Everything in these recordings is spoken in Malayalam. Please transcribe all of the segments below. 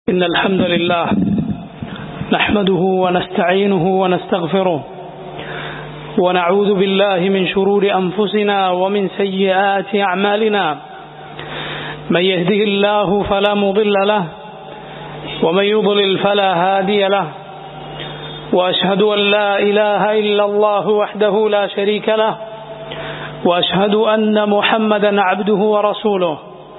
إن الحمد لله نحمده ونستعينه ونستغفره ونعوذ بالله من شرور أنفسنا ومن سيئات أعمالنا من يهده الله فلا مضل له ومن يضلل فلا هادي له وأشهد أن لا إله إلا الله وحده لا شريك له وأشهد أن محمدا عبده ورسوله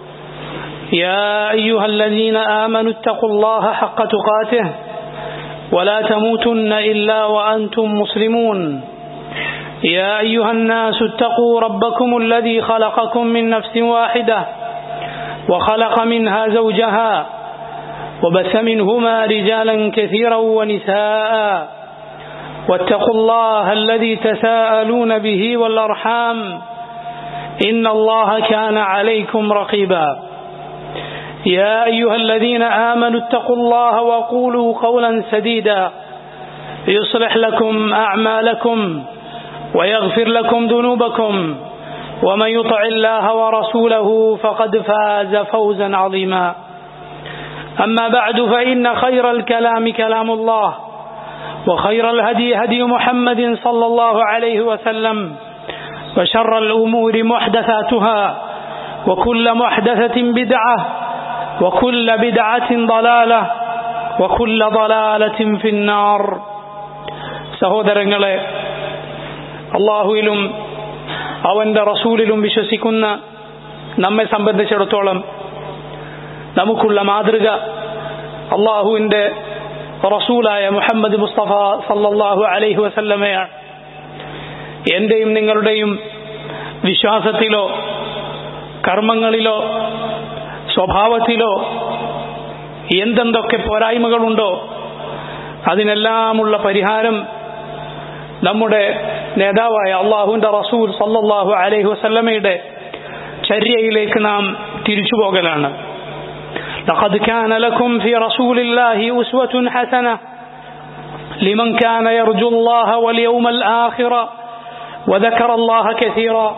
يا أيها الذين آمنوا اتقوا الله حق تقاته ولا تموتن إلا وأنتم مسلمون يا أيها الناس اتقوا ربكم الذي خلقكم من نفس واحدة وخلق منها زوجها وبث منهما رجالا كثيرا ونساء واتقوا الله الذي تساءلون به والأرحام إن الله كان عليكم رقيبا يا أيها الذين آمنوا اتقوا الله وقولوا قولا سديدا يصلح لكم أعمالكم ويغفر لكم ذنوبكم ومن يطع الله ورسوله فقد فاز فوزا عظيما أما بعد فإن خير الكلام كلام الله وخير الهدي هدي محمد صلى الله عليه وسلم وشر الأمور محدثاتها وكل محدثة بدعة وكل بدعة ضلالة وكل ضلالة في النار സഹോദരങ്ങളെ അള്ളാഹുവിലും അവന്റെ റസൂലിലും വിശ്വസിക്കുന്ന നമ്മെ സംബന്ധിച്ചിടത്തോളം നമുക്കുള്ള മാതൃക അള്ളാഹുവിന്റെ റസൂലായ മുഹമ്മദ് മുസ്തഫ സല്ലാഹു അലൈഹി വസല്ലമയാണ് എന്റെയും നിങ്ങളുടെയും വിശ്വാസത്തിലോ കർമ്മങ്ങളിലോ സ്വഭാവത്തിലോ എന്തെന്തൊക്കെ പോരായ്മകളുണ്ടോ അതിനെല്ലാമുള്ള പരിഹാരം നമ്മുടെ നേതാവായ അള്ളാഹുവിന്റെ റസൂൽ സല്ലാഹു അലൈഹി വസല്ലമയുടെ ചര്യയിലേക്ക് നാം തിരിച്ചു പോകലാണ് لقد كان لكم في رسول الله أسوة حسنة لمن كان يرجو الله واليوم الآخر وذكر الله كثيرا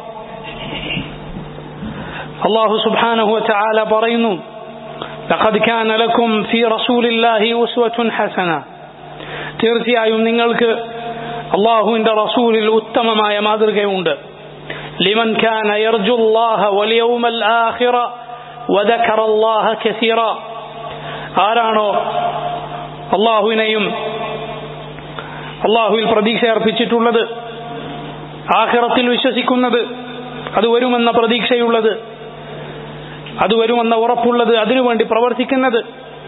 الله سبحانه وتعالى പറയുന്നു لقد كان لكم في رسول الله أسوة حسنة തീർച്ചയായും നിങ്ങൾക്ക് അള്ളാഹുവിന്റെ റസൂലിൽ ഉത്തമമായ മാതൃകയുണ്ട് ലിമൻ كان يرجو الله واليوم الآخر وذكر الله كثيرا ആരാണോ അള്ളാഹുവിനെയും അള്ളാഹുവിൽ പ്രതീക്ഷ അർപ്പിച്ചിട്ടുള്ളത് ആഖിറത്തിൽ വിശ്വസിക്കുന്നത് അത് വരുമെന്ന പ്രതീക്ഷയുള്ളത് അത് വരുമെന്ന ഉറപ്പുള്ളത് അതിനുവേണ്ടി പ്രവർത്തിക്കുന്നത്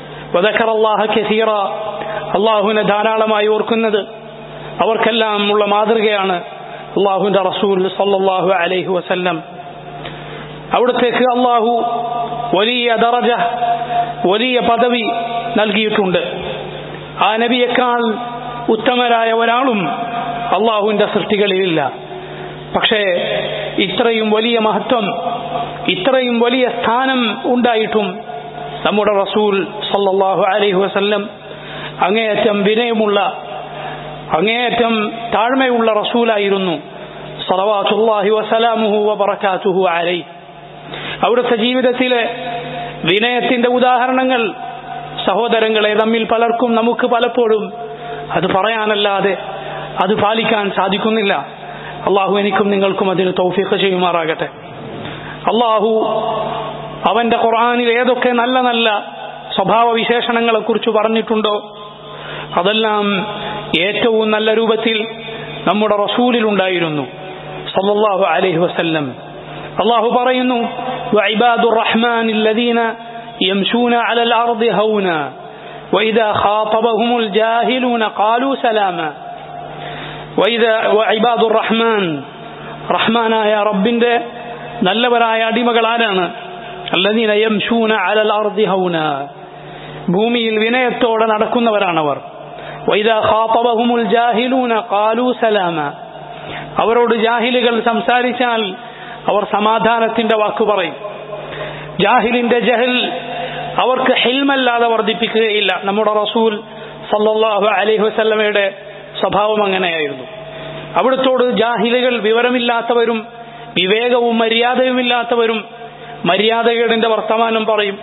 അള്ളാഹുവിനെ ധാരാളമായി ഓർക്കുന്നത് അവർക്കെല്ലാം ഉള്ള മാതൃകയാണ് അള്ളാഹുവിന്റെ റസൂൽ സല്ലാഹു അലൈഹി വസല്ലം അവിടത്തേക്ക് അള്ളാഹു വലിയ ദറജ വലിയ പദവി നൽകിയിട്ടുണ്ട് ആ നബിയേക്കാൾ ഉത്തമരായ ഒരാളും അള്ളാഹുവിന്റെ സൃഷ്ടികളിലില്ല പക്ഷേ ഇത്രയും വലിയ മഹത്വം ഇത്രയും വലിയ സ്ഥാനം ഉണ്ടായിട്ടും നമ്മുടെ റസൂൽ സല്ലാഹു അലൈഹി വസല്ലം അങ്ങേയറ്റം വിനയമുള്ള അങ്ങേയറ്റം താഴ്മയുള്ള റസൂലായിരുന്നു സലവാത്തുല്ലാഹി വസലാമുഹു വബറക്കാത്തുഹു അലൈ അവിടുത്തെ ജീവിതത്തിലെ വിനയത്തിന്റെ ഉദാഹരണങ്ങൾ സഹോദരങ്ങളെ നമ്മിൽ പലർക്കും നമുക്ക് പലപ്പോഴും അത് പറയാനല്ലാതെ അത് പാലിക്കാൻ സാധിക്കുന്നില്ല അള്ളാഹു എനിക്കും നിങ്ങൾക്കും അതിന് തൗഫീഖ് ചെയ്യുമാറാകട്ടെ അള്ളാഹു അവന്റെ ഖുർആാനിൽ ഏതൊക്കെ നല്ല നല്ല സ്വഭാവ വിശേഷണങ്ങളെ കുറിച്ച് പറഞ്ഞിട്ടുണ്ടോ അതെല്ലാം ഏറ്റവും നല്ല രൂപത്തിൽ നമ്മുടെ റസൂലിൽ ഉണ്ടായിരുന്നു സല്ലല്ലാഹു അലൈഹി വസല്ലം അള്ളാഹു പറയുന്നു وعباد الرحمن الذين يمشون على الأرض هونا وإذا خاطبهم الجاهلون قالوا سلاما وإذا وعباد الرحمن റഹ്മാനായ റബ്ബിന്റെ നല്ലവരായ അടിമകൾ ആരാണ് അല്ലദീന യംശൂന അലൽ അർദി ഹൗന ഭൂമിയിൽ വിനയത്തോടെ നടക്കുന്നവരാണവർ വൈദാ ഖാതബഹുമുൽ ജാഹിലൂന ഖാലൂ സലാമ അവരോട് ജാഹിലുകൾ സംസാരിച്ചാൽ അവർ സമാധാനത്തിന്റെ വാക്ക് പറയും ജാഹിലിന്റെ ജഹൽ അവർക്ക് ഹിൽമല്ലാതെ വർദ്ധിപ്പിക്കുകയില്ല നമ്മുടെ റസൂൽ സല്ലല്ലാഹു അലൈഹി വസല്ലമയുടെ സ്വഭാവം അങ്ങനെയായിരുന്നു അവിടത്തോട് ജാഹിലുകൾ വിവരമില്ലാത്തവരും വിവേകവും മര്യാദയുമില്ലാത്തവരും മര്യാദകേടിന്റെ വർത്തമാനം പറയും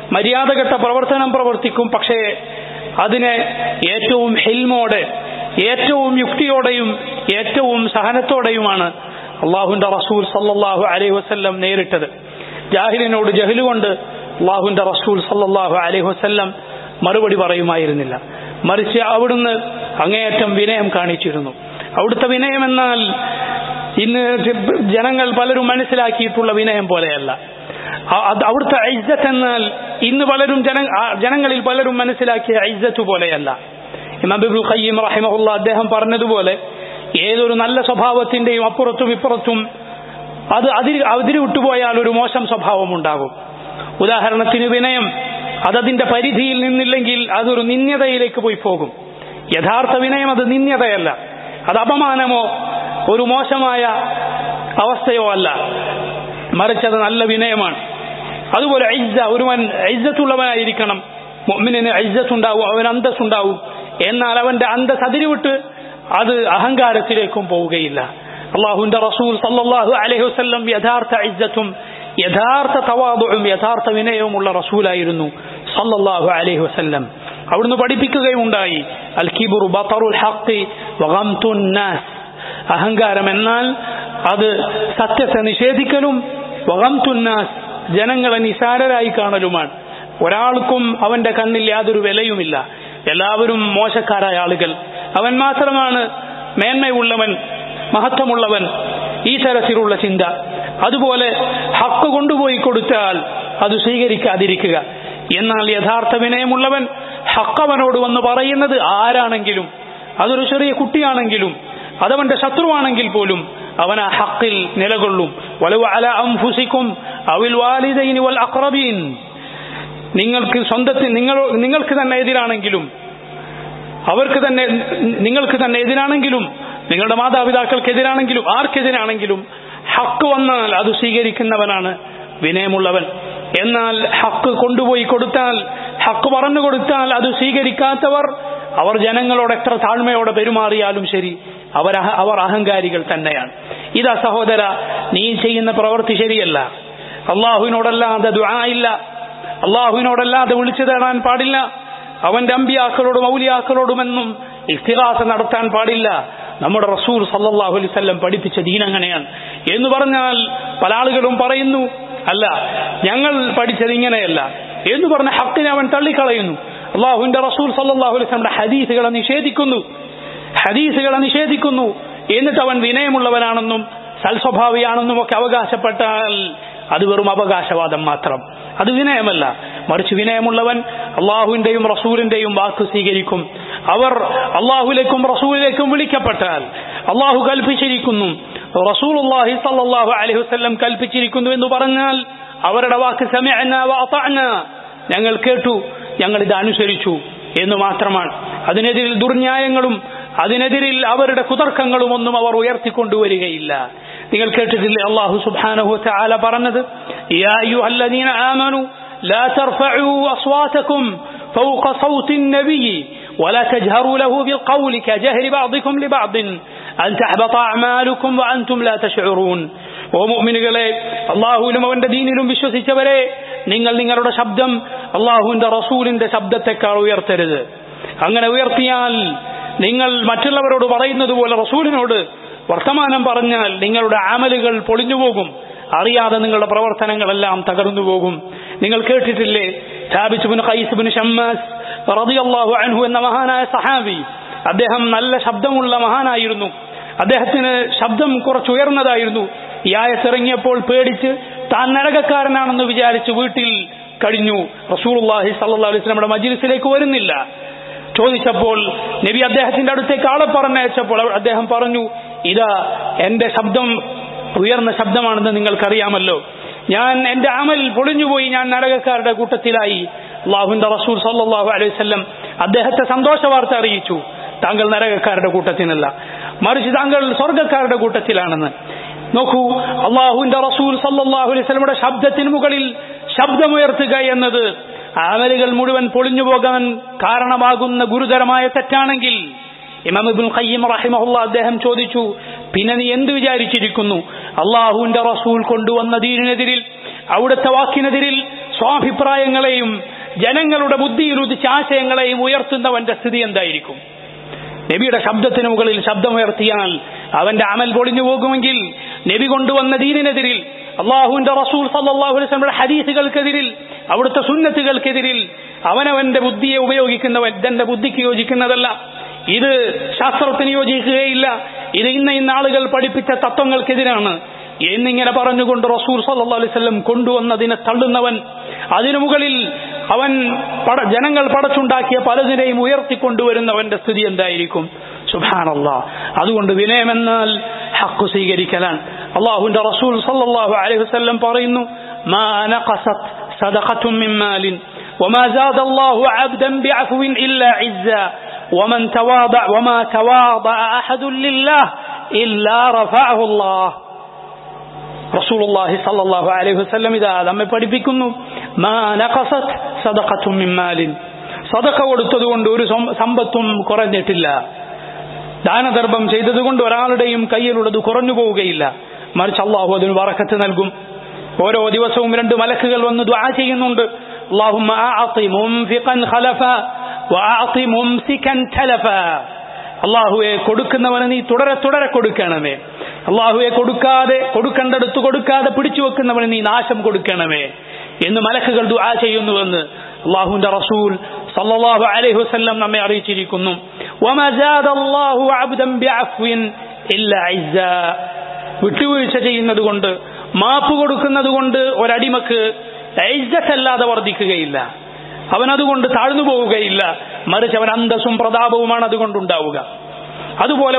മര്യാദഘട്ട പ്രവർത്തനം പ്രവർത്തിക്കും പക്ഷേ അതിനെ ഏറ്റവും ഹെൽമോടെ ഏറ്റവും യുക്തിയോടെയും ഏറ്റവും സഹനത്തോടെയുമാണ് അള്ളാഹുന്റെ റസൂൽ സല്ലല്ലാഹു അലൈഹി വസല്ലം നേരിട്ടത് ജാഹിലിനോട് ജഹല് കൊണ്ട് അള്ളാഹുന്റെ റസൂൽ സല്ലല്ലാഹു അലൈഹി വസല്ലം മറുപടി പറയുമായിരുന്നില്ല മറിച്ച് അവിടുന്ന് അങ്ങേയറ്റം വിനയം കാണിച്ചിരുന്നു അവിടുത്തെ വിനയം എന്നാൽ ഇന്ന് ജനങ്ങൾ പലരും മനസ്സിലാക്കിയിട്ടുള്ള വിനയം പോലെയല്ല അവിടുത്തെ ഐസത്ത് എന്നാൽ ഇന്ന് പലരും ജന ജനങ്ങളിൽ പലരും മനസ്സിലാക്കിയ ഐസത്ത് പോലെയല്ല ഇമാബിബുൽ ഖയ്യം റഹിമഹുല്ല അദ്ദേഹം പറഞ്ഞതുപോലെ ഏതൊരു നല്ല സ്വഭാവത്തിന്റെയും അപ്പുറത്തും ഇപ്പുറത്തും അത് അതിരി അതിരി വിട്ടുപോയാൽ ഒരു മോശം സ്വഭാവം ഉണ്ടാകും ഉദാഹരണത്തിന് വിനയം അതതിന്റെ പരിധിയിൽ നിന്നില്ലെങ്കിൽ അതൊരു നിന്ദ്യതയിലേക്ക് പോയി പോകും യഥാർത്ഥ വിനയം അത് നിന്ദ്യതയല്ല അത് അപമാനമോ ഒരു മോശമായ അവസ്ഥയോ അല്ല മറിച്ച് അത് നല്ല വിനയമാണ് അതുപോലെ ഐസ ഒരുവൻ ഐസത്തുള്ളവനായിരിക്കണം മുഅ്മിനിന് ഐസത്തുണ്ടാവും അവൻ അന്തസ്സുണ്ടാവും എന്നാൽ അവന്റെ അന്തസ് അതിരിവിട്ട് അത് അഹങ്കാരത്തിലേക്കും പോവുകയില്ല അള്ളാഹുന്റെ റസൂൽ സല്ലല്ലാഹു അലൈഹി വസല്ലം യഥാർത്ഥ ഇജ്ജത്തും യഥാർത്ഥ തവാദും യഥാർത്ഥ വിനയവുമുള്ള റസൂലായിരുന്നു സല്ലല്ലാഹു അലൈഹി വസല്ലം അവിടുന്ന് പഠിപ്പിക്കുകയുണ്ടായി അൽ കിബുറു ബത്തറുൽ ഹഖി വഗംതുൻ നാസ് അഹങ്കാരം എന്നാൽ അത് സത്യത്തെ നിഷേധിക്കലും വഗംതുൻ നാസ് ജനങ്ങളെ നിസാരരായി കാണലുമാണ് ഒരാൾക്കും അവന്റെ കണ്ണിൽ യാതൊരു വിലയുമില്ല എല്ലാവരും മോശക്കാരായ ആളുകൾ അവൻ മാത്രമാണ് മേന്മയുള്ളവൻ മഹത്വമുള്ളവൻ ഈ തരത്തിലുള്ള ചിന്ത അതുപോലെ ഹക്ക് കൊണ്ടുപോയി കൊടുത്താൽ അത് സ്വീകരിക്കാതിരിക്കുക എന്നാൽ യഥാർത്ഥ വിനയമുള്ളവൻ ഹക്കവനോട് വന്ന് പറയുന്നത് ആരാണെങ്കിലും അതൊരു ചെറിയ കുട്ടിയാണെങ്കിലും അതവന്റെ ശത്രുവാണെങ്കിൽ പോലും അവൻ ആ ഹക്കിൽ നിലകൊള്ളും വലവ് അല അംഫുസിക്കും അവിൽ വാലിദൈനി വൽ അക്രബീൻ നിങ്ങൾക്ക് സ്വന്തത്തിൽ നിങ്ങൾ നിങ്ങൾക്ക് തന്നെ എതിരാണെങ്കിലും അവർക്ക് തന്നെ നിങ്ങൾക്ക് തന്നെ എതിരാണെങ്കിലും നിങ്ങളുടെ മാതാപിതാക്കൾക്കെതിരാണെങ്കിലും ആർക്കെതിരാണെങ്കിലും ഹക്ക് വന്നാൽ അത് സ്വീകരിക്കുന്നവനാണ് വിനയമുള്ളവൻ എന്നാൽ ഹക്ക് കൊണ്ടുപോയി കൊടുത്താൽ ഹക്ക് പറഞ്ഞു കൊടുത്താൽ അത് സ്വീകരിക്കാത്തവർ അവർ ജനങ്ങളോട് എത്ര താഴ്മയോടെ പെരുമാറിയാലും ശരി അവർ അവർ അഹങ്കാരികൾ തന്നെയാണ് ഇതാ സഹോദര നീ ചെയ്യുന്ന പ്രവൃത്തി ശരിയല്ല അള്ളാഹുവിനോടല്ലാതെ ദുആ ഇല്ല അള്ളാഹുവിനോടല്ലാതെ വിളിച്ചു തേടാൻ പാടില്ല അവന്റെ അമ്പിയാക്കളോടും ഔലിയാക്കളോടുമെന്നും ഇസ്തിഹാസ നടത്താൻ പാടില്ല നമ്മുടെ റസൂൽ സല്ലാഹു അലൈവല്ലം പഠിപ്പിച്ച ദീൻ അങ്ങനെയാണ് എന്ന് പറഞ്ഞാൽ പല ആളുകളും പറയുന്നു അല്ല ഞങ്ങൾ പഠിച്ചത് ഇങ്ങനെയല്ല എന്ന് പറഞ്ഞ ഹക്കിനെ അവൻ തള്ളിക്കളയുന്നു അള്ളാഹുവിന്റെ റസൂൽ സല്ലാഹു അലൈസ്ലമിന്റെ ഹദീസുകളെ നിഷേധിക്കുന്നു ഹദീസുകളെ നിഷേധിക്കുന്നു എന്നിട്ട് അവൻ വിനയമുള്ളവനാണെന്നും സൽസ്വഭാവിയാണെന്നും ഒക്കെ അവകാശപ്പെട്ടാൽ അത് വെറും അവകാശവാദം മാത്രം അത് വിനയമല്ല മറിച്ച് വിനയമുള്ളവൻ അള്ളാഹുവിന്റെയും റസൂലിന്റെയും വാക്ക് സ്വീകരിക്കും അവർ അള്ളാഹുലേക്കും റസൂലിലേക്കും വിളിക്കപ്പെട്ടാൽ അള്ളാഹു കൽപ്പിച്ചിരിക്കുന്നു റസൂൽ അള്ളാഹി സല്ലാഹു അലൈഹി വസ്ല്ലം കൽപ്പിച്ചിരിക്കുന്നു എന്ന് പറഞ്ഞാൽ അവരുടെ വാക്ക് സമയന ഞങ്ങൾ കേട്ടു ഞങ്ങൾ ഇത് അനുസരിച്ചു എന്ന് മാത്രമാണ് അതിനെതിരിൽ ദുർന്യായങ്ങളും അതിനെതിരിൽ അവരുടെ കുതർക്കങ്ങളും ഒന്നും അവർ ഉയർത്തിക്കൊണ്ടുവരികയില്ല നിങ്ങൾ കേട്ടിട്ടില്ലേ അള്ളാഹു സുബ്ഹാനഹു തആല പറഞ്ഞത് യാ അയ്യുഹല്ലദീന ആമനു لا ترفعوا أصواتكم فوق صوت النبي ولا تجهروا له بالقول كجهر بعضكم لبعض أن تحبط أعمالكم وأنتم لا تشعرون ومؤمنകളെ അള്ളാഹുവിലും അവന്റെ ദീനിലും വിശ്വസിച്ചവരെ നിങ്ങൾ നിങ്ങളുടെ ശബ്ദം അള്ളാഹുവിന്റെ റസൂലിന്റെ ശബ്ദത്തെക്കാൾ ഉയർത്തരുത് അങ്ങനെ ഉയർത്തിയാൽ നിങ്ങൾ മറ്റുള്ളവരോട് പറയുന്നത് പോലെ റസൂലിനോട് വർത്തമാനം പറഞ്ഞാൽ നിങ്ങളുടെ ആമലുകൾ പൊളിഞ്ഞുപോകും അറിയാതെ നിങ്ങളുടെ പ്രവർത്തനങ്ങളെല്ലാം തകർന്നു പോകും നിങ്ങൾ കേട്ടിട്ടില്ലേ ഥാബിസുബിൻ ഖൈസുബിൻ ഷമ്മാസ് റളിയല്ലാഹു അൻഹു എന്ന മഹാനായ സഹാബി അദ്ദേഹം നല്ല ശബ്ദമുള്ള മഹാനായിരുന്നു അദ്ദേഹത്തിന് ശബ്ദം കുറച്ച് ഉയർന്നതായിരുന്നു ഈ ആയത്തിറങ്ങിയപ്പോൾ പേടിച്ച് താൻ നരകക്കാരനാണെന്ന് വിചാരിച്ച് വീട്ടിൽ കഴിഞ്ഞു റസൂലുള്ളാഹി സല്ലല്ലാഹു അലൈഹി വസല്ലമയുടെ മജ്ലിസിലേക്ക് വരുന്നില്ല ചോദിച്ചപ്പോൾ നബി അദ്ദേഹത്തിന്റെ അടുത്തേക്ക് ആളെ പറഞ്ഞയച്ചപ്പോൾ അദ്ദേഹം പറഞ്ഞു ഇതാ എന്റെ ശബ്ദം ഉയർന്ന ശബ്ദമാണെന്ന് നിങ്ങൾക്കറിയാമല്ലോ ഞാൻ എന്റെ അമൽ പൊളിഞ്ഞുപോയി ഞാൻ നരകക്കാരുടെ കൂട്ടത്തിലായി അള്ളാഹുന്റെ റസൂൽ സല്ലാഹു അലൈഹി വസല്ലം അദ്ദേഹത്തെ സന്തോഷ വാർത്ത അറിയിച്ചു താങ്കൾ നരകക്കാരുടെ കൂട്ടത്തിനല്ല മറിച്ച് താങ്കൾ സ്വർഗക്കാരുടെ കൂട്ടത്തിലാണെന്ന് നോക്കൂ അള്ളാഹുവിന്റെ റസൂൽ സല്ലാഹു അലൈഹി സ്വലമുടെ ശബ്ദത്തിന് മുകളിൽ ശബ്ദമുയർത്തുക എന്നത് അമലുകൾ മുഴുവൻ പൊളിഞ്ഞു പോകാൻ കാരണമാകുന്ന ഗുരുതരമായ തെറ്റാണെങ്കിൽ ഇമാം ഇബ്നുൽ ഖയ്യിം റഹിമഹുല്ല അദ്ദേഹം ചോദിച്ചു പിന്നെ നീ എന്ത് വിചാരിച്ചിരിക്കുന്നു അള്ളാഹുവിന്റെ റസൂൽ കൊണ്ടുവന്ന ദീനിനെതിരിൽ അവിടുത്തെ വാക്കിനെതിരിൽ സ്വാഭിപ്രായങ്ങളെയും ജനങ്ങളുടെ ബുദ്ധിയിൽ ഉദിച്ച ആശയങ്ങളെയും ഉയർത്തുന്നവന്റെ സ്ഥിതി എന്തായിരിക്കും നബിയുടെ ശബ്ദത്തിന് മുകളിൽ ശബ്ദമുയർത്തിയാൽ അവന്റെ അമൽ പൊളിഞ്ഞു പോകുമെങ്കിൽ നബി കൊണ്ടുവന്ന ദീനിനെതിരിൽ അള്ളാഹുവിന്റെ റസൂൽ സല്ലാഹു അലൈസ്മയുടെ ഹദീസുകൾക്കെതിരിൽ അവിടുത്തെ സുന്നത്തുകൾക്കെതിരിൽ അവനവന്റെ ബുദ്ധിയെ ഉപയോഗിക്കുന്നവൻ ഇതെന്റെ ബുദ്ധിക്ക് യോജിക്കുന്നതല്ല ഇത് ശാസ്ത്രത്തിന് യോജിക്കുകയില്ല ഇത് ഇന്ന ഇന്ന ആളുകൾ പഠിപ്പിച്ച തത്വങ്ങൾക്കെതിരാണ് എന്നിങ്ങനെ പറഞ്ഞുകൊണ്ട് റസൂൽ സല്ലാ അലൈവല്ലം കൊണ്ടുവന്നതിനെ തള്ളുന്നവൻ അതിനു മുകളിൽ അവൻ പട ജനങ്ങൾ പടച്ചുണ്ടാക്കിയ പലതിനെയും ഉയർത്തിക്കൊണ്ടുവരുന്നവന്റെ സ്ഥിതി എന്തായിരിക്കും സുബാനല്ല അതുകൊണ്ട് വിനയമെന്നാൽ ഹക്കു സ്വീകരിക്കലാണ് അള്ളാഹുന്റെ റസൂൽ സല്ലാഹു അലൈഹി വസല്ലം പറയുന്നു മാ നഖസത് സദഖത്തും മിൻ മാലിൻ وما زاد الله عبدا بعفو إلا عزا ومن تواضع وما تواضع أحد لله إلا رفعه الله റസൂലുള്ളാഹി സല്ലല്ലാഹു അലൈഹി വസല്ലം ഇതാ നമ്മെ പഠിപ്പിക്കുന്നു മാ നഖസത് സദഖത്തും മിൻ മാലിൻ സദഖ കൊടുത്തതുകൊണ്ട് ഒരു സമ്പത്തും കുറഞ്ഞിട്ടില്ല ദാനധർമ്മം ചെയ്തതുകൊണ്ട് ഒരാളുടെയും കയ്യിലുള്ളത് കുറഞ്ഞു പോവുകയില്ല മറിച്ച് അള്ളാഹു അതിന് വറക്കത്ത് നൽകും ഓരോ ദിവസവും രണ്ട് മലക്കുകൾ വന്ന് ദ്വാ ചെയ്യുന്നുണ്ട് اللهم أعطي منفقا خلفا وأعطي ممسكا تلفا അള്ളാഹുവെ കൊടുക്കുന്നവന് നീ തുടരെ തുടരെ കൊടുക്കണമേ അള്ളാഹുവെ കൊടുക്കാതെ കൊടുക്കേണ്ടടുത്ത് കൊടുക്കാതെ പിടിച്ചു വെക്കുന്നവന് നീ നാശം കൊടുക്കണമേ എന്ന് മലക്കുകൾ ദുആ ചെയ്യുന്നുവെന്ന് അള്ളാഹുവിന്റെ റസൂൽ സല്ലല്ലാഹു അലൈഹി വസല്ലം നമ്മെ അറിയിച്ചിരിക്കുന്നു വമാ അല്ലാഹു അബ്ദൻ ബിഅഫ്വിൻ ഇല്ലാ ഇസ്സാ വിട്ടുവീഴ്ച ചെയ്യുന്നത് കൊണ്ട് മാപ്പ് കൊടുക്കുന്നത് കൊണ്ട് ഒരടിമക്ക് ഐസത്തല്ലാതെ വർദ്ധിക്കുകയില്ല അവൻ അതുകൊണ്ട് താഴ്ന്നു പോവുകയില്ല മറിച്ച് അവൻ അന്തസ്സും പ്രതാപവുമാണ് അതുകൊണ്ടുണ്ടാവുക അതുപോലെ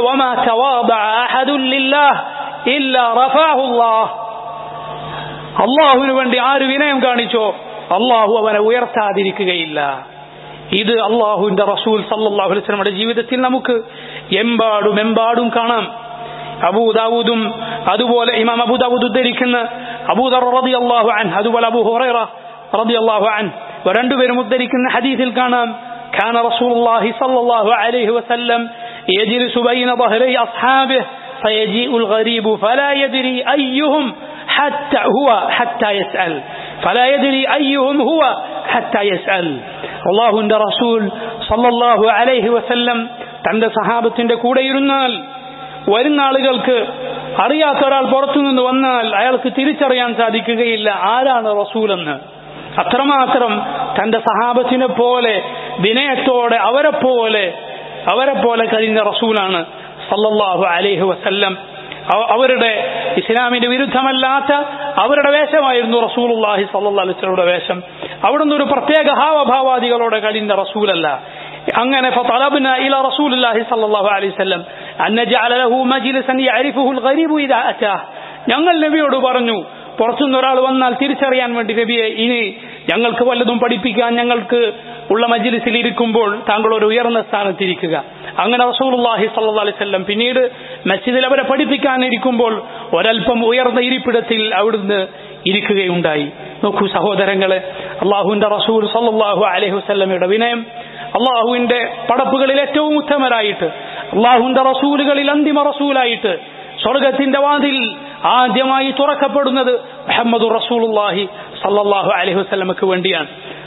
അള്ളാഹുവിന് വേണ്ടി ആര് വിനയം കാണിച്ചോ അള്ളാഹു അവനെ ഉയർത്താതിരിക്കുകയില്ല ഇത് അള്ളാഹുവിന്റെ റസൂൽ സല്ലാഹു അലൈസ്ലമയുടെ ജീവിതത്തിൽ നമുക്ക് എമ്പാടും എമ്പാടും കാണാം അബൂദാവൂദും അതുപോലെ ഇമാം അബൂദാവൂദ് ഉദ്ധരിക്കുന്ന അബൂദർ റതി അള്ളാഹു അൻ അതുപോലെ അബു ഹുറൈറ റതി അള്ളാഹു അൻ രണ്ടുപേരും ഉദ്ധരിക്കുന്ന ഹദീസിൽ കാണാം كان رسول الله صلى الله عليه وسلم يجلس بين ظهري أصحابه فيجيء الغريب فلا يدري أيهم حتى هو حتى يسأل فلا يدري أيهم هو حتى يسأل الله عند رسول صلى الله عليه وسلم തന്റെ സഹാബത്തിന്റെ കൂടെ ഇരുന്നാൽ വരുന്ന ആളുകൾക്ക് അറിയാത്ത ഒരാൾ പുറത്തുനിന്ന് വന്നാൽ അയാൾക്ക് തിരിച്ചറിയാൻ സാധിക്കുകയില്ല ആരാണ് റസൂലെന്ന് അത്രമാത്രം തന്റെ സഹാബത്തിനെ പോലെ വിനയത്തോടെ അവരെ പോലെ അവരെ പോലെ കഴിഞ്ഞ റസൂലാണ് സല്ലല്ലാഹു അലൈഹി വസല്ലം അവരുടെ ഇസ്ലാമിന്റെ വിരുദ്ധമല്ലാത്ത അവരുടെ വേഷമായിരുന്നു റസൂലുള്ളാഹി സല്ലല്ലാഹു അലൈഹി വസല്ലമയുടെ വേഷം അവിടുന്ന് ഒരു പ്രത്യേക ഹാവഭാവാദികളോടെ കഴിഞ്ഞ റസൂലല്ല അങ്ങനെ فطلبنا الى رسول الله صلى الله عليه وسلم ان نجعل له مجلسا يعرفه الغريب اذا اتاه ഞങ്ങൾ നബിയോട് പറഞ്ഞു പുറത്തുനിന്ന് ഒരാൾ വന്നാൽ തിരിച്ചറിയാൻ വേണ്ടി നബിയെ ഇനി ഞങ്ങൾക്ക് വല്ലതും പഠിപ്പിക്കാൻ ഞങ്ങൾക്ക് ഉള്ള മജ്ലിസിൽ ഇരിക്കുമ്പോൾ താങ്കൾ ഒരു ഉയർന്ന സ്ഥാനത്തിരിക്കുക അങ്ങനെ റസൂലുള്ളാഹി സല്ലല്ലാഹു അലൈഹി വസല്ലം പിന്നീട് മസ്ജിദിൽ അവരെ പഠിപ്പിക്കാൻ ഇരിക്കുമ്പോൾ ഒരൽപ്പം ഉയർന്ന ഇരിപ്പിടത്തിൽ അവിടുന്ന് ഇരിക്കുകയുണ്ടായി നോക്കൂ സഹോദരങ്ങളെ അള്ളാഹുവിന്റെ റസൂൽ സല്ലല്ലാഹു അലൈഹി വസല്ലമയുടെ വിനയം അള്ളാഹുവിന്റെ പടപ്പുകളിൽ ഏറ്റവും ഉത്തമരായിട്ട് അള്ളാഹുവിന്റെ റസൂലുകളിൽ അന്തിമ റസൂലായിട്ട് സ്വർഗത്തിന്റെ വാതിൽ ആദ്യമായി തുറക്കപ്പെടുന്നത് മുഹമ്മദ് റസൂലുള്ളാഹി സല്ലല്ലാഹു അലൈഹി വസല്ലമക്ക് വേണ്ടിയാണ്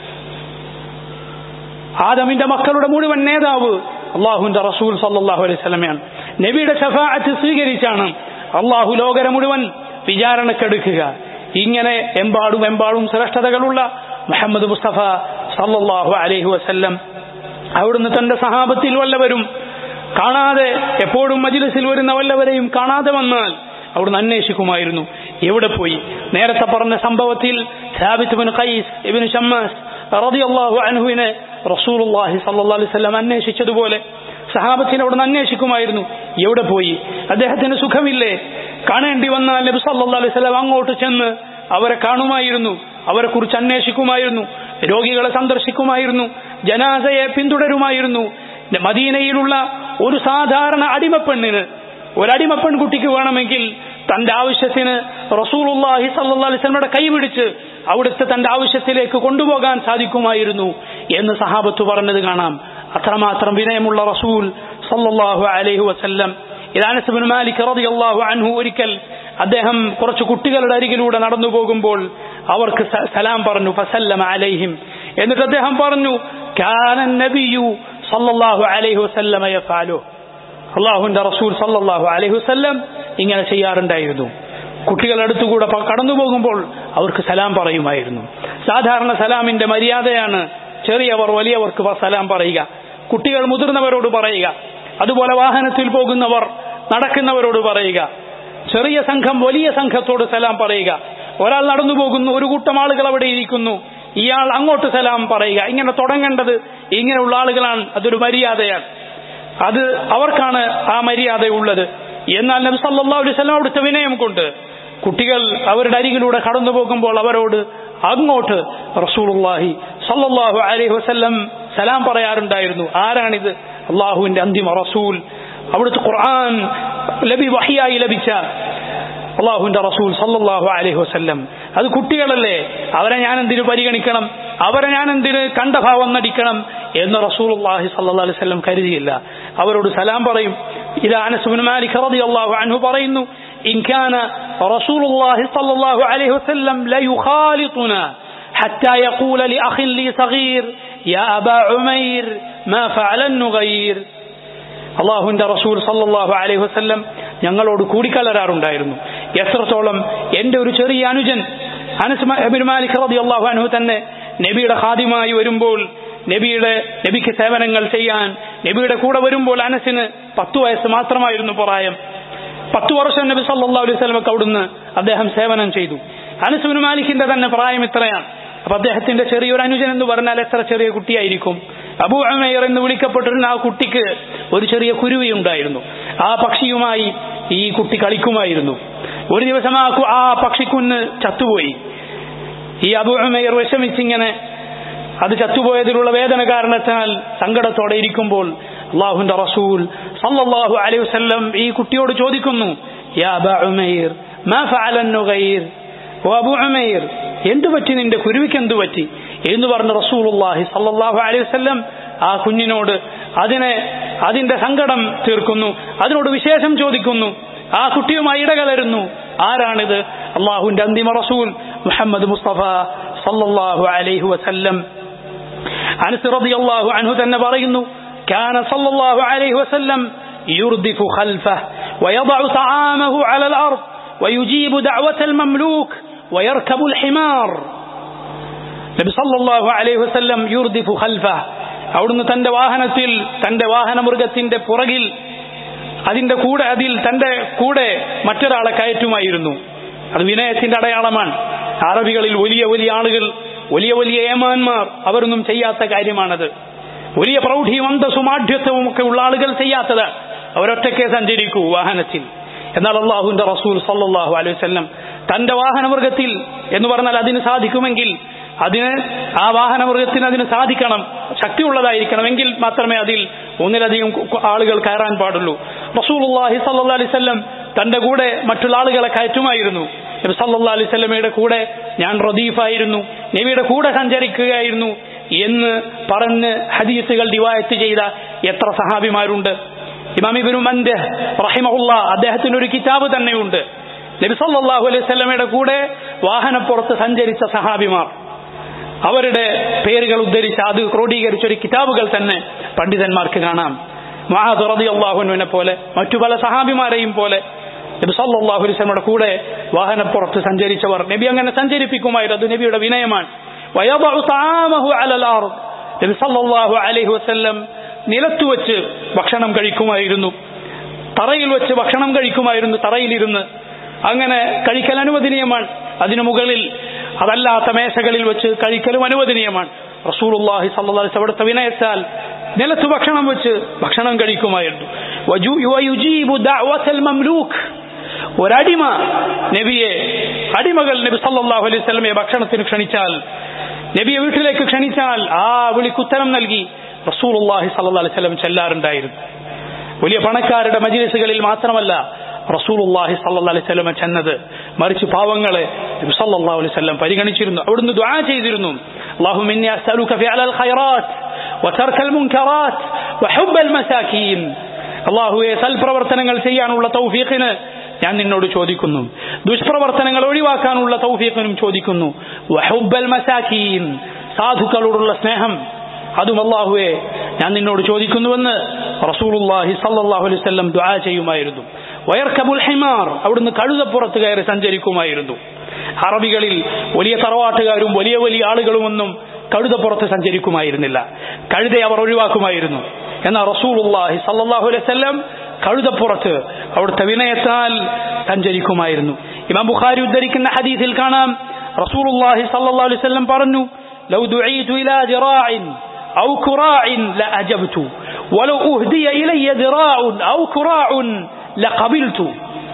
ആദമിന്റെ മക്കളുടെ മുഴുവൻ നേതാവ് അള്ളാഹുവിന്റെ റസൂൽ സല്ലല്ലാഹു അലൈഹി വസല്ലമയാണ് നബിയുടെ ഷഫാഅത്ത് സ്വീകരിച്ചാണ് അള്ളാഹു ലോകരെ മുഴുവൻ വിചാരണക്കെടുക്കുക ഇങ്ങനെ എമ്പാടും എമ്പാടും ശ്രേഷ്ഠതകളുള്ള മുഹമ്മദ് മുസ്തഫ സല്ലല്ലാഹു അലൈഹി വസല്ലം അവിടുന്ന് തന്റെ സഹാബത്തിൽ വല്ലവരും കാണാതെ എപ്പോഴും മജിലിസിൽ വരുന്ന വല്ലവരെയും കാണാതെ വന്നാൽ അവിടുന്ന് അന്വേഷിക്കുമായിരുന്നു എവിടെ പോയി നേരത്തെ പറഞ്ഞ സംഭവത്തിൽ Sabith bin Qais ibn Shammas റളിയല്ലാഹു അൻഹുവിനെ റസൂലുള്ളാഹി സ്വല്ലല്ലാഹു അലൈഹി വസല്ലം അന്വേഷിച്ചതുപോലെ സഹാബത്തിന് അവിടുന്ന് അന്വേഷിക്കുമായിരുന്നു എവിടെ പോയി അദ്ദേഹത്തിന് സുഖമില്ലേ കാണേണ്ടി വന്നാൽ നബി സല്ലല്ലാഹു അലൈഹി വസല്ലം അങ്ങോട്ട് ചെന്ന് അവരെ കാണുമായിരുന്നു അവരെ കുറിച്ച് അന്വേഷിക്കുമായിരുന്നു രോഗികളെ സന്ദർശിക്കുമായിരുന്നു ജനാസയെ പിന്തുടരുമായിരുന്നു മദീനയിലുള്ള ഒരു സാധാരണ അടിമപ്പെണ്ണിന് ഒരടിമ പെൺകുട്ടിക്ക് വേണമെങ്കിൽ തന്റെ ആവശ്യത്തിന് റസൂലുള്ളാഹി സല്ലല്ലാഹു അലൈഹി വസല്ലമയുടെ കൈപിടിച്ച് അവിടുത്തെ തന്റെ ആവശ്യത്തിലേക്ക് കൊണ്ടുപോകാൻ സാധിക്കുമായിരുന്നു എന്ന് സഹാബത്ത് പറഞ്ഞത് കാണാം അത്രമാത്രം വിനയമുള്ള റസൂൽ സല്ലല്ലാഹു അലൈഹി വസല്ലം ഇതാനസ് ബിൻ മാലിക് റളിയല്ലാഹു അൻഹു ഒരിക്കൽ അദ്ദേഹം കുറച്ച് കുട്ടികളുടെ അരികിലൂടെ നടന്നു പോകുമ്പോൾ അവർക്ക് സ- സലാം പറഞ്ഞു ഫസല്ലമ അലൈഹിം എന്നിട്ട് അദ്ദേഹം പറഞ്ഞു കാനൻ നബിയു സല്ലല്ലാഹു അലൈഹി വസല്ലമ യഫഅലു അള്ളാഹുവിന്റെ റസൂൽ സല്ലല്ലാഹു അലൈഹി വസല്ലം ഇങ്ങനെ ചെയ്യാറുണ്ടായിരുന്നു കുട്ടികൾ അടുത്തുകൂടെ പ- കടന്നു പോകുമ്പോൾ അവർക്ക് സലാം പറയുമായിരുന്നു സാധാരണ സലാമിന്റെ മര്യാദയാണ് ചെറിയവർ വലിയവർക്ക് പ- സലാം പറയുക കുട്ടികൾ മുതിർന്നവരോട് പറയുക അതുപോലെ വാഹനത്തിൽ പോകുന്നവർ നടക്കുന്നവരോട് പറയുക ചെറിയ സംഘം വലിയ സംഘത്തോട് സലാം പറയുക ഒരാൾ നടന്നു പോകുന്നു ഒരു കൂട്ടം ആളുകൾ അവിടെ ഇരിക്കുന്നു ഇയാൾ അങ്ങോട്ട് സലാം പറയുക ഇങ്ങനെ തുടങ്ങേണ്ടത് ഇങ്ങനെയുള്ള ആളുകളാണ് അതൊരു മര്യാദയാണ് അത് അവർക്കാണ് ആ മര്യാദയുള്ളത് എന്നാൽ നബി സല്ലല്ലാഹു അലൈഹി വസല്ലം അവിടുത്തെ വിനയം കൊണ്ട് കുട്ടികൾ അവരുടെ അരികിലൂടെ കടന്നു പോകുമ്പോൾ അവരോട് അങ്ങോട്ട് റസൂലുള്ളാഹി സല്ലല്ലാഹു അലൈഹി വസല്ലം സലാം പറയാറുണ്ടായിരുന്നു ആരാണിത് അള്ളാഹുവിന്റെ അന്തിമ റസൂൽ അവിടുത്തെ ഖുർആൻ ലബി വഹിയായി ലഭിച്ച അള്ളാഹുവിന്റെ റസൂൽ സല്ലല്ലാഹു അലൈഹി വസല്ലം അത് കുട്ടികളല്ലേ അവരെ ഞാൻ എന്തിനു പരിഗണിക്കണം അവരെ ഞാൻ എന്തിന് കണ്ടഭാവം നടിക്കണം എന്ന് റസൂലുള്ളാഹി സല്ലല്ലാഹു അലൈഹി വസല്ലം കരുതിയില്ല അവരോട് സലാം പറയും ഇത് അനസ് ബിൻ മാലിക് റളിയല്ലാഹു അൻഹു പറയുന്നു إن كان رسول الله صلى الله عليه وسلم ليخالطنا حتى يقول لأخ لي صغير يا أبا عمير ما فعل النغير അള്ളാഹുവിന്റെ റസൂൽ സല്ലല്ലാഹു അലൈഹി വസല്ലം ഞങ്ങളോട് കൂടിക്കലരാറുണ്ടായിരുന്നു എത്രത്തോളം എന്റെ ഒരു ചെറിയ അനുജൻ അനസ് മ- ഇബ്നു മാലിക് റളിയല്ലാഹു അൻഹു തന്നെ നബിയുടെ ഖാദിമായി വരുമ്പോൾ നബിയുടെ നബിക്ക് സേവനങ്ങൾ ചെയ്യാൻ നബിയുടെ കൂടെ വരുമ്പോൾ അനസിന് പത്തു വയസ്സ് മാത്രമായിരുന്നു പ്രായം പത്തു വർഷം നബി സല്ലല്ലാഹു അലൈഹി വസല്ലമക്ക് അവിടുന്ന് അദ്ദേഹം സേവനം ചെയ്തു അനസ് ഇബ്നു മാലിക്കിന്റെ തന്നെ പ്രായം ഇത്രയാണ് അപ്പൊ അദ്ദേഹത്തിന്റെ ചെറിയൊരു അനുജൻ എന്ന് പറഞ്ഞാൽ എത്ര ചെറിയ കുട്ടിയായിരിക്കും അബു അമേർ എന്ന് വിളിക്കപ്പെട്ടിരുന്ന ആ കുട്ടിക്ക് ഒരു ചെറിയ കുരുവി ഉണ്ടായിരുന്നു ആ പക്ഷിയുമായി ഈ കുട്ടി കളിക്കുമായിരുന്നു ഒരു ദിവസം ആ കു- ആ പക്ഷിക്കുന്ന് ചത്തുപോയി ഈ അബു അമേർ വിഷമിച്ചിങ്ങനെ അത് ചത്തുപോയതിലുള്ള വേദന കാരണത്താൽ സങ്കടത്തോടെ ഇരിക്കുമ്പോൾ അള്ളാഹുന്റെ റസൂൽ സല്ലല്ലാഹു അലൈഹി വസല്ലം ഈ കുട്ടിയോട് ചോദിക്കുന്നു യാ അബാ ഉമൈർ മാ ഫഅല النغير ഓ അബു ഉമൈർ എന്തു പറ്റി നിന്റെ കുരുവിക്ക് എന്തു പറ്റി എന്ന് പറഞ്ഞ് റസൂലുള്ളാഹി സല്ലല്ലാഹു അലൈഹി വസല്ലം ആ കുഞ്ഞിനോട് അതിനെ അതിന്റെ സങ്കടം തീർക്കുന്നു അതിനോട് വിശേഷം ചോദിക്കുന്നു ആ കുട്ടിയുമായി ഇടകലരുന്നു ആരാണിത് അള്ളാഹുവിന്റെ അന്തിമ റസൂൽ മുഹമ്മദ് മുസ്തഫ സല്ലല്ലാഹു അലൈഹി വസല്ലം അനസ് റളിയല്ലാഹു അൻഹു തന്നെ പറയുന്നു كان صلى الله عليه وسلم يردف خلفه ويضع طعامه على الأرض ويجيب دعوة المملوك ويركب الحمار നബി സല്ലല്ലാഹു അലൈഹി വസല്ലം യുർദിഫു ഖൽഫ അവിടുന്ന് തന്റെ വാഹനത്തിൽ തന്റെ വാഹന മൃഗത്തിന്റെ പുറകിൽ അതിന്റെ കൂടെ അതിൽ തന്റെ കൂടെ മറ്റൊരാളെ കയറ്റുമായിരുന്നു അത് വിനയത്തിന്റെ അടയാളമാണ് അറബികളിൽ വലിയ വലിയ ആളുകൾ വലിയ വലിയ ഏമാന്മാർ അവരൊന്നും ചെയ്യാത്ത കാര്യമാണത് വലിയ പ്രൗഢിയും അന്തസ്സും ആഢ്യത്വവും ഒക്കെ ഉള്ള ആളുകൾ ചെയ്യാത്തത് അവരൊറ്റയ്ക്ക് സഞ്ചരിക്കൂ വാഹനത്തിൽ എന്നാൽ അള്ളാഹുവിന്റെ റസൂൽ സല്ലല്ലാഹു അലൈഹി വസല്ലം തന്റെ വാഹനമൃഗത്തിൽ എന്ന് പറഞ്ഞാൽ അതിന് സാധിക്കുമെങ്കിൽ അതിന് ആ വാഹനമൃഗത്തിന് അതിന് സാധിക്കണം ശക്തിയുള്ളതായിരിക്കണം എങ്കിൽ മാത്രമേ അതിൽ ഒന്നിലധികം കു- കു- ആളുകൾ കയറാൻ പാടുള്ളൂ റസൂലുള്ളാഹി സല്ലല്ലാഹു അലൈഹി വസല്ലം തന്റെ കൂടെ മറ്റുള്ള ആളുകളെ കയറ്റുമായിരുന്നു നബി സല്ലല്ലാഹു അലൈഹി വസല്ലമയുടെ കൂടെ ഞാൻ റദീഫായിരുന്നു നബിയുടെ കൂടെ സഞ്ചരിക്കുകയായിരുന്നു എന്ന് പറഞ്ഞ് ഹദീസുകൾ റിവായത്ത് ചെയ്ത എത്ര സഹാബിമാരുണ്ട് ഇമാം ഇബ്നു മൻദഹ് റഹിമഹുല്ല അദ്ദേഹത്തിന് ഒരു കിതാബ് തന്നെയുണ്ട് നബി സല്ലല്ലാഹു അലൈഹി വസല്ലമയുടെ കൂടെ വാഹനപ്പുറത്ത് സഞ്ചരിച്ച സഹാബിമാർ അവരുടെ പേരുകൾ ഉദ്ധരിച്ച അത് ക്രോഡീകരിച്ച ഒരു കിതാബുകൾ തന്നെ പണ്ഡിതന്മാർക്ക് കാണാം മഹാദ് റളിയല്ലാഹുവിനെ പോലെ മറ്റു പല സഹാബിമാരെയും പോലെ നബി സല്ലല്ലാഹു അലൈഹി വസല്ലമയുടെ കൂടെ വാഹനപ്പുറത്ത് സഞ്ചരിച്ചവർ നബി അങ്ങനെ സഞ്ചരിപ്പിക്കുമായിരുന്നു അത് നബിയുടെ വിനയമാണ് വയദഉ തആമഹു അലൽ അർദ് നബി സല്ലല്ലാഹു അലൈഹി വസല്ലം നിലത്തു വെച്ച് ഭക്ഷണം കഴിക്കുമായിരുന്നു തറയിൽ വെച്ച് ഭക്ഷണം കഴിക്കുമായിരുന്നു തറയിലിരുന്ന് അങ്ങനെ കഴിക്കൽ അനുവദനീയമാണ് അതിനു മുകളിൽ അതല്ലാത്ത മേശകളിൽ വെച്ച് കഴിക്കലും അനുവദനീയമാണ് റസൂലുള്ളാഹി സ്വല്ലല്ലാഹു അലൈഹി വസല്ലം അവിടുത്തെ വിനയത്താൽ നിലത്ത് ഭക്ഷണം വെച്ച് ഭക്ഷണം കഴിക്കുമായിരുന്നു വജു- വയുജീബു ദഅവത്തൽ മംലൂക്ക് ഒരടിമ നബിയെ അടിമകൾ നബി സല്ലല്ലാഹു അലൈഹി വസല്ലമയെ ഭക്ഷണത്തിന് ക്ഷണിച്ചാൽ നബിയെ വീട്ടിലേക്ക് ക്ഷണിച്ചാൽ ആ വിളിക്കുത്തരം നൽകി റസൂലുള്ളാഹി സല്ലല്ലാഹു അലൈഹി വസല്ലം ചെല്ലാറുണ്ടായിരുന്നു വലിയ പണക്കാരുടെ മജിലിസുകളിൽ മാത്രമല്ല റസൂലുള്ളാഹി സല്ലല്ലാഹു അലൈഹി വസല്ലം ചെന്നത് മറിച്ച് പാവങ്ങളെ നബി സല്ലല്ലാഹു അലൈഹി വസല്ലം പരിഗണിച്ചിരുന്നു അവിടുന്ന് ദുആ ചെയ്തിരുന്നു اللهم إني أسألك فعل الخيرات وترك المنكرات وحب المساكين അള്ളാഹുവെ സൽപ്രവർത്തനങ്ങൾ ചെയ്യാനുള്ള തൗഫീഖിന് ഞാൻ നിന്നോട് ചോദിക്കുന്നു ദുഷ്പ്രവർത്തനങ്ങൾ ഒഴിവാക്കാനുള്ള തൗഫീഖിനും ചോദിക്കുന്നു വഹുബ്ബൽ മസാക്കീൻ സാധുക്കളോടുള്ള സ്നേഹം അതും അള്ളാഹുവെ ഞാൻ നിന്നോട് ചോദിക്കുന്നുവെന്ന് റസൂലുള്ളാഹി സല്ലല്ലാഹു അലൈഹി വസല്ലം ദുആ ചെയ്യുമായിരുന്നു വയർക്കബുൽ ഹിമാർ അവിടുന്ന് കഴുതപ്പുറത്ത് കയറി സഞ്ചരിക്കുമായിരുന്നു അറബികളിൽ വലിയ തറവാട്ടുകാരും വലിയ വലിയ ആളുകളുമൊന്നും കഴുതപ്പുറത്ത് സഞ്ചരിക്കുമായിരുന്നില്ല കഴുതെ അവർ ഒഴിവാക്കുമായിരുന്നു എന്നാൽ റസൂലുള്ളാഹി സല്ലല്ലാഹു അലൈഹി വസല്ലം കഴുതപ്പുറത്ത് അവിടുത്തെ വിനയത്താൽ സഞ്ചരിക്കുമായിരുന്നു ഇമാം ബുഖാരി ഉദ്ധരിക്കുന്ന ഹദീസിൽ കാണാം റസൂലുള്ളാഹി സല്ലല്ലാഹു അലൈഹി വസല്ലം പറഞ്ഞു ലൗ ദുഈതു ഇലാ ദിറാഇൻ ഔ ഖുറാഇൻ ലഅജബ്തു വലൗ ഉഹ്ദിയ ഇലയ്യ ദിറാഉൻ ഔ ഖുറാഉൻ ലഖബിൽതു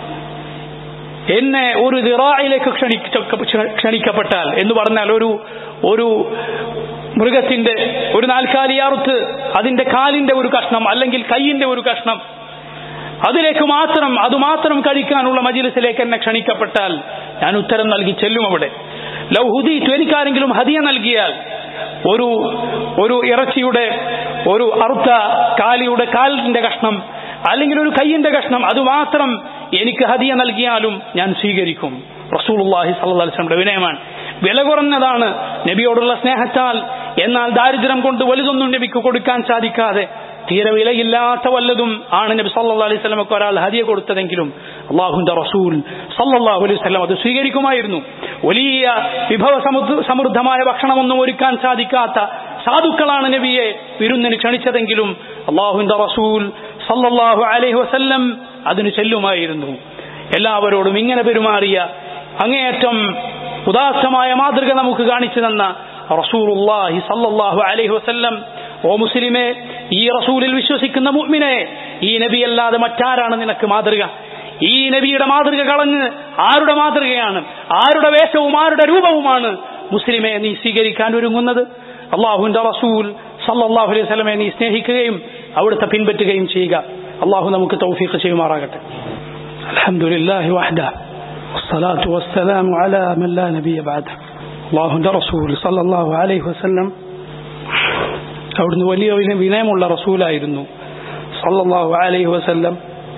എന്നെ ഒരു ദിറായിലേക്ക് ക്ഷണിക്കപ്പെട്ടാൽ എന്ന് പറഞ്ഞാൽ ഒരു ഒരു മൃഗത്തിന്റെ ഒരു നാൽക്കാലി അറുത്ത് അതിന്റെ കാലിന്റെ ഒരു കഷ്ണം അല്ലെങ്കിൽ കൈയിന്റെ ഒരു കഷ്ണം അതിലേക്ക് മാത്രം അത് മാത്രം കഴിക്കാനുള്ള മജിലിസിലേക്ക് എന്നെ ക്ഷണിക്കപ്പെട്ടാൽ ഞാൻ ഉത്തരം നൽകി ചെല്ലും അവിടെ ലൗഹുദീറ്റു എനിക്കാരെങ്കിലും ഹദിയ നൽകിയാൽ ഒരു ഒരു ഇറച്ചിയുടെ ഒരു അറുത്ത കാലിയുടെ കാലിന്റെ കഷ്ണം അല്ലെങ്കിൽ ഒരു കയ്യിന്റെ കഷ്ണം അത് മാത്രം എനിക്ക് ഹദിയ നൽകിയാലും ഞാൻ സ്വീകരിക്കും റസൂലുള്ളാഹി സല്ലല്ലാഹു അലൈഹി വസല്ലമയുടെ വിനയമാണ് വില കുറഞ്ഞതാണ് നബിയോടുള്ള സ്നേഹത്താൽ എന്നാൽ ദാരിദ്ര്യം കൊണ്ട് വലുതൊന്നും നബിക്ക് കൊടുക്കാൻ സാധിക്കാതെ തീരെ വിലയില്ലാത്ത വല്ലതും ആണ് നബി സല്ലല്ലാഹു അലൈഹി വസല്ലമക്ക് ഒരാൾ ഹദിയ കൊടുത്തതെങ്കിലും അള്ളാഹുന്റെ റസൂൽ സല്ലല്ലാഹു അലൈഹി വസല്ലം അത് സ്വീകരിക്കുമായിരുന്നു വലിയ വിഭവ സമൃദ്ധമായ ഭക്ഷണമൊന്നും ഒരുക്കാൻ സാധിക്കാത്ത സാധുക്കളാണ് നബിയെ വിരുന്നിന് ക്ഷണിച്ചതെങ്കിലും അള്ളാഹുന്റെ റസൂൽ സല്ലല്ലാഹു അലൈഹി വസല്ലം അതിന് ചെല്ലുമായിരുന്നു എല്ലാവരോടും ഇങ്ങനെ പെരുമാറിയ അങ്ങേയറ്റം ഉദാത്തമായ മാതൃക നമുക്ക് കാണിച്ചു തന്ന റസൂലുള്ളാഹി സല്ലല്ലാഹു അലൈഹി വസല്ലം ഓ മുസ്ലിമേ ഈ റസൂലിൽ വിശ്വസിക്കുന്ന മുഅ്മിനെ ഈ നബി അല്ലാതെ മറ്റാരാണ് നിനക്ക് മാതൃക ഈ നബിയുടെ മാതൃക കളഞ്ഞ് ആരുടെ മാതൃകയാണ് ആരുടെ വേഷവും ആരുടെ രൂപവുമാണ് മുസ്ലിമെ നീ സ്വീകരിക്കാൻ ഒരുങ്ങുന്നത് അള്ളാഹുവിന്റെ റസൂൽ സല്ലല്ലാഹു അലൈഹി വസല്ലമയെ നീ സ്നേഹിക്കുകയും അവിടുത്തെ പിൻപറ്റുകയും ചെയ്യുക അള്ളാഹു നമുക്ക് തൗഫീഖ് ചെയ്യുമാറാകട്ടെ അൽഹംദുലില്ലാഹി വഹ്ദ والصلاة والسلام على من لا نبي بعده അള്ളാഹുന്റെ റസൂൽ സല്ലല്ലാഹു അലൈഹി വസല്ലം അവിടുന്ന് വലിയ വിനയമുള്ള റസൂലായിരുന്നു സല്ലല്ലാഹു അലൈഹി വസല്ലം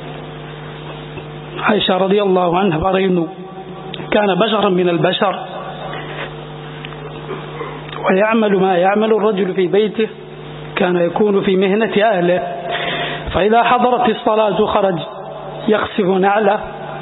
ആയിഷ റളിയല്ലാഹു അൻഹ പറയുന്നു كان بشرا من البشر ويعمل ما يعمل الرجل في بيته كان يكون في مهنة أهله فإذا حضرت الصلاة خرج يخسف نعله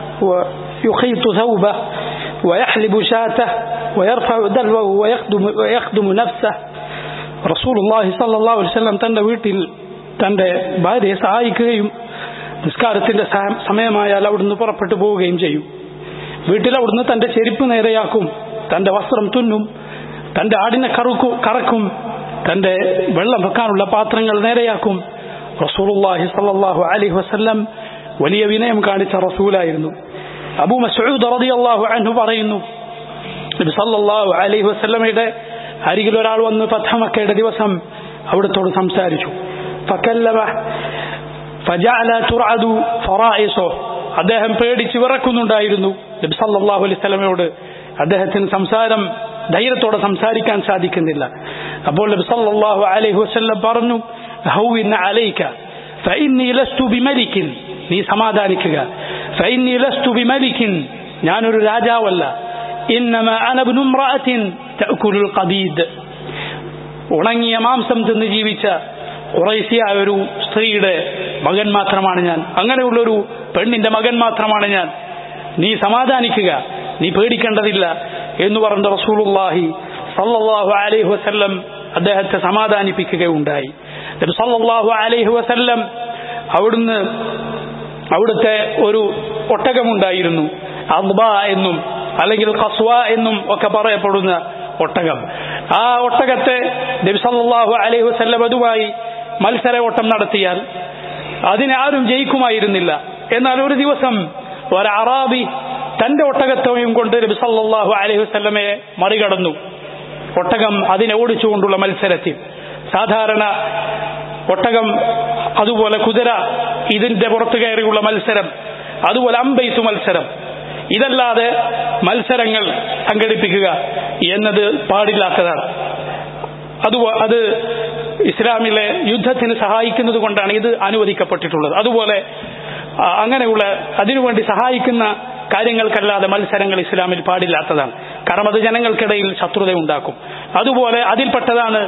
ويخيط ثوبه ويحلب شاته ويرفع دلوه ويخدم, ويخدم نفسه رسول الله صلى الله عليه وسلم തന്റെ വീട്ടിൽ തന്റെ ഭാര്യയെ സഹായിക്കുകയും നിസ്കാരത്തിന്റെ സമയമായാൽ അവിടുന്ന് പുറപ്പെട്ടു പോവുകയും ചെയ്യും വീട്ടിൽ അവിടുന്ന് തന്റെ ചെരുപ്പ് നേരെയാക്കും തന്റെ വസ്ത്രം തുന്നും തന്റെ ആടിനെ കറുക്കു കറക്കും തന്റെ വെള്ളം വെക്കാനുള്ള പാത്രങ്ങൾ നേരെയാക്കും റസൂലുള്ളാഹി സല്ലല്ലാഹു അലൈഹി വസല്ലം വലിയ വിനയം കാണിച്ച റസൂലായിരുന്നു അബൂ മസ്ഊദ് റളിയല്ലാഹു അൻഹു പറയുന്നു നബി സല്ലല്ലാഹു അലൈഹി വസല്ലമയുടെ അരികിൽ ഒരാൾ വന്ന് ഫത്തമക്കയുടെ ദിവസം അവിടത്തോട് സംസാരിച്ചു ഫക്കല്ലമ ഫജഅല തുറഅദു ഫറായിസോ അദ്ദേഹം പേടിച്ച് വിറക്കുന്നുണ്ടായിരുന്നു നബി സല്ലല്ലാഹു അലൈഹി വസല്ലമയോട് അദ്ദേഹത്തിന് സംസാരം ധൈര്യത്തോടെ സംസാരിക്കാൻ സാധിക്കുന്നില്ല അപ്പോൾ നബി സല്ലല്ലാഹു അലൈഹി വസല്ലം പറഞ്ഞു ഹൗവിൻ അലൈക ഫഇന്നി ലസ്തു ബിമലിക്കിൻ നീ സമാധാനിക്കുക ഫഇന്നി ലസ്തു ബിമലിക്കിൻ ഞാനൊരു രാജാവല്ല ഇന്നമ അന ഇബ്നു ഇംറഅത്തിൻ തഅകുലുൽ ഖദീദ് ഉണങ്ങിയ മാംസം തിന്ന് ജീവിച്ച കുറേശ്യായ ഒരു സ്ത്രീയുടെ മകൻ മാത്രമാണ് ഞാൻ അങ്ങനെയുള്ളൊരു പെണ്ണിന്റെ മകൻ മാത്രമാണ് ഞാൻ നീ സമാധാനിക്കുക നീ പേടിക്കേണ്ടതില്ല എന്ന് പറഞ്ഞ റസൂലുള്ളാഹി സല്ലല്ലാഹു അലൈഹി വസല്ലം അദ്ദേഹത്തെ സമാധാനിപ്പിക്കുകയുണ്ടായി നബി സല്ലല്ലാഹു അലൈഹി വസല്ലം അവിടുന്ന് അവിടുത്തെ ഒരു ഒട്ടകമുണ്ടായിരുന്നു അദ്ബ എന്നും അല്ലെങ്കിൽ കസ്വ എന്നും ഒക്കെ പറയപ്പെടുന്ന ഒട്ടകം ആ ഒട്ടകത്തെ നബി സല്ലല്ലാഹു അലൈഹി വസല്ലം അതുമായി മത്സര ഓട്ടം നടത്തിയാൽ അതിനെ ആരും ജയിക്കുമായിരുന്നില്ല എന്നാൽ ഒരു ദിവസം ഒരു അറാബി തന്റെ ഒട്ടകത്തെയും കൊണ്ട് നബി സല്ലല്ലാഹു അലൈഹി വസല്ലമയെ മറികടന്നു ഒട്ടകം അതിനെ ഓടിച്ചുകൊണ്ടുള്ള മത്സരത്തിൽ സാധാരണ ഒട്ടകം അതുപോലെ കുതിര ഇതിന്റെ പുറത്തു കയറിയുള്ള മത്സരം അതുപോലെ അമ്പെയ്ത്ത് മത്സരം ഇതല്ലാതെ മത്സരങ്ങൾ സംഘടിപ്പിക്കുക എന്നത് പാടില്ലാത്തതാണ് അത് അത് ഇസ്ലാമിലെ യുദ്ധത്തിന് സഹായിക്കുന്നത് കൊണ്ടാണ് ഇത് അനുവദിക്കപ്പെട്ടിട്ടുള്ളത് അതുപോലെ അങ്ങനെയുള്ള അതിനുവേണ്ടി സഹായിക്കുന്ന കാര്യങ്ങൾക്കല്ലാതെ മത്സരങ്ങൾ ഇസ്ലാമിൽ പാടില്ലാത്തതാണ് കാരണം അത് ജനങ്ങൾക്കിടയിൽ ശത്രുത ഉണ്ടാക്കും അതുപോലെ അതിൽപ്പെട്ടതാണ്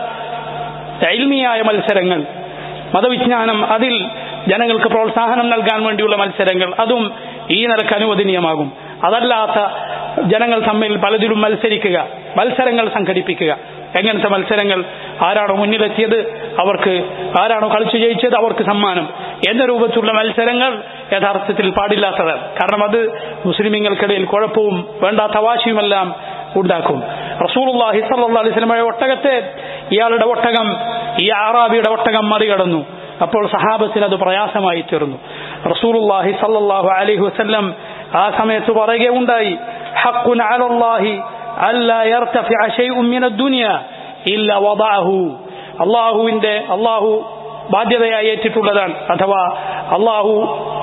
ഇൽമിയായ മത്സരങ്ങൾ മതവിജ്ഞാനം അതിൽ ജനങ്ങൾക്ക് പ്രോത്സാഹനം നൽകാൻ വേണ്ടിയുള്ള മത്സരങ്ങൾ അതും ഈ നിലക്ക് അനുവദനീയമാകും അതല്ലാത്ത ജനങ്ങൾ തമ്മിൽ പലതിലും മത്സരിക്കുക മത്സരങ്ങൾ സംഘടിപ്പിക്കുക എങ്ങനത്തെ മത്സരങ്ങൾ ആരാണോ മുന്നിലെത്തിയത് അവർക്ക് ആരാണോ കളിച്ചു ജയിച്ചത് അവർക്ക് സമ്മാനം എന്ന രൂപത്തിലുള്ള മത്സരങ്ങൾ യഥാർത്ഥത്തിൽ പാടില്ലാത്തതാണ് കാരണം അത് മുസ്ലിമീങ്ങൾക്കിടയിൽ കുഴപ്പവും വേണ്ടാത്ത വാശിയുമെല്ലാം ഉണ്ടാക്കും റസൂലുള്ളാഹി സ്വല്ലല്ലാഹു അലൈഹി വസല്ലമയുടെ ഒട്ടകത്തെ ഇയാളുടെ ഒട്ടകം ഈ ആറാബിയുടെ ഒട്ടകം മറികടന്നു അപ്പോൾ സഹാബത്തിന് അത് പ്രയാസമായി തീർന്നു റസൂലുള്ളാഹി സല്ലല്ലാഹു അലൈഹി വസല്ലം ആ സമയത്ത് പറയുകയുണ്ടായി ഹഖുൻ അലല്ലാഹി അല്ലാ യർതഫിഅ ശൈഉൻ മിന ദുനിയ ഇല്ല വദഅഹു അല്ലാഹുവിന്റെ അല്ലാഹു ബാധ്യതയായി ഏറ്റിട്ടുള്ളതാണ് അഥവാ അല്ലാഹു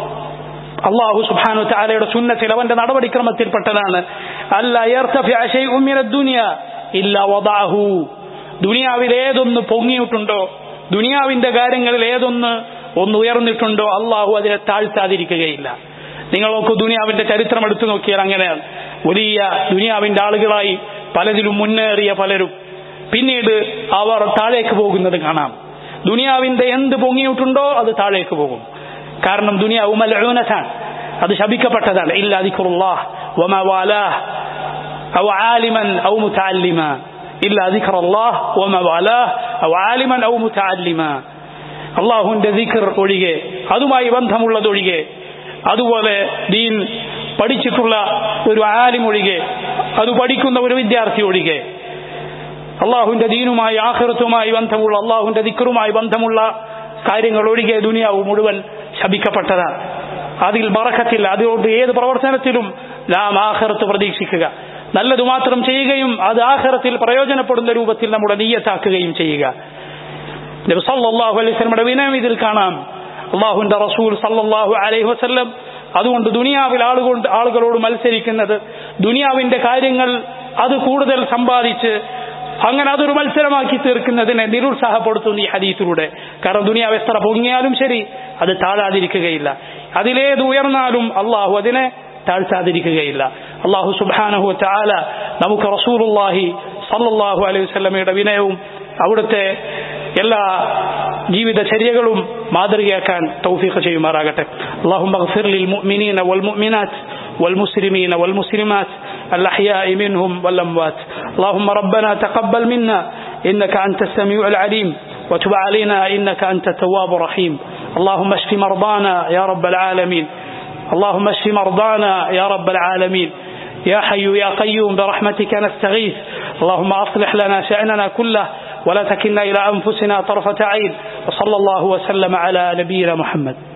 അള്ളാഹു സുബാനു താലയുടെ സുന്നത്തിൽ അവന്റെ നടപടിക്രമത്തിൽപ്പെട്ടതാണ് അല്ല യർതഫിഅ ശൈഉൻ മിന ദുനിയ ഇല്ല വദഅഹു ദുനിയാവിൽ ഏതൊന്ന് പൊങ്ങിയിട്ടുണ്ടോ ദുനിയാവിന്റെ കാര്യങ്ങളിൽ ഏതൊന്ന് ഒന്ന് ഉയർന്നിട്ടുണ്ടോ അള്ളാഹു അതിനെ താഴ്ത്താതിരിക്കുകയില്ല നിങ്ങൾ നോക്കൂ ദുനിയാവിന്റെ ചരിത്രം എടുത്തു നോക്കിയാൽ അങ്ങനെയാണ് വലിയ ദുനിയാവിന്റെ ആളുകളായി പലതിലും മുന്നേറിയ പലരും പിന്നീട് അവർ താഴേക്ക് പോകുന്നത് കാണാം ദുനിയാവിന്റെ എന്ത് പൊങ്ങിയിട്ടുണ്ടോ അത് താഴേക്ക് പോകും കാരണം ദുനിയാവ് മലൂനത്താണ് അത് ശപിക്കപ്പെട്ടതാണ് ഇല്ല ദിക്റുല്ലാഹ് വമാ വാലാഹ് ഔ ആലിമൻ ഔ മുതഅല്ലിമ ഇല്ല ദിക്റുല്ലാഹ് വമാ വാലാഹ് ഔ ആലിമൻ ഔ മുതഅല്ലിമ അള്ളാഹുവിന്റെ ദിക്ർ ഒഴികെ അതുമായി ബന്ധമുള്ളതൊഴികെ അതുപോലെ ദീൻ പഠിച്ചിട്ടുള്ള ഒരു ആലിം ഒഴികെ അത് പഠിക്കുന്ന ഒരു വിദ്യാർത്ഥി ഒഴികെ അള്ളാഹുവിന്റെ ദീനുമായി ആഹൃത്തുമായി ബന്ധമുള്ള അള്ളാഹുവിന്റെ ദിക്കറുമായി ബന്ധമുള്ള കാര്യങ്ങൾ ഒഴികെ ദുനിയാവ് മുഴുവൻ ശപിക്കപ്പെട്ടതാണ് അതിൽ ബറക്കത്തില്ല അതുകൊണ്ട് ഏത് പ്രവർത്തനത്തിലും നാം ആഹ്റത്ത് പ്രതീക്ഷിക്കുക നല്ലത് മാത്രം ചെയ്യുകയും അത് ആഹ്റത്തിൽ പ്രയോജനപ്പെടുന്ന രൂപത്തിൽ നമ്മുടെ നീയത്താക്കുകയും ചെയ്യുക നബി സല്ലല്ലാഹു അലൈഹി വസല്ലമയുടെ വിനയം ഇതിൽ കാണാം അള്ളാഹുവിന്റെ റസൂൽ സല്ലല്ലാഹു അലൈഹി വസല്ലം അതുകൊണ്ട് ദുനിയാവിൽ ആളുകൊണ്ട് ആളുകളോട് മത്സരിക്കുന്നത് ദുനിയാവിന്റെ കാര്യങ്ങൾ അത് കൂടുതൽ സമ്പാദിച്ച് അങ്ങനെ അതൊരു മത്സരമാക്കി തീർക്കുന്നതിനെ നിരുത്സാഹപ്പെടുത്തുന്നു ഈ ഹദീസിലൂടെ കാരണം ദുനിയാവ് എത്ര പൊങ്ങിയാലും ശരി അത് താഴാതിരിക്കുകയില്ല അതിലേത് ഉയർന്നാലും അള്ളാഹു അതിനെ താഴ്ത്താതിരിക്കുകയില്ല അള്ളാഹു സുബാനഹു ചാല നമുക്ക് റസൂലുല്ലാഹി സല്ലല്ലാഹു അലൈഹി വസല്ലമയുടെ വിനയവും അവിടുത്തെ എല്ലാ ജീവിതചര്യകളും മാതൃകയാക്കാൻ തൗഫീഖ് ചെയ്യുമാറാകട്ടെ اللهم اغفر للمؤمنين والمؤمنات والمسلمين والمسلمات الأحياء منهم والأموات اللهم ربنا تقبل منا إنك أنت السميع العليم وتب علينا إنك أنت التواب الرحيم اللهم اشف مرضانا يا رب العالمين اللهم اشف مرضانا يا رب العالمين يا حي يا قيوم برحمتك نستغيث اللهم أصلح لنا شأننا كله ولا تكلنا إلى أنفسنا طرفة عين وصلى الله وسلم على نبينا محمد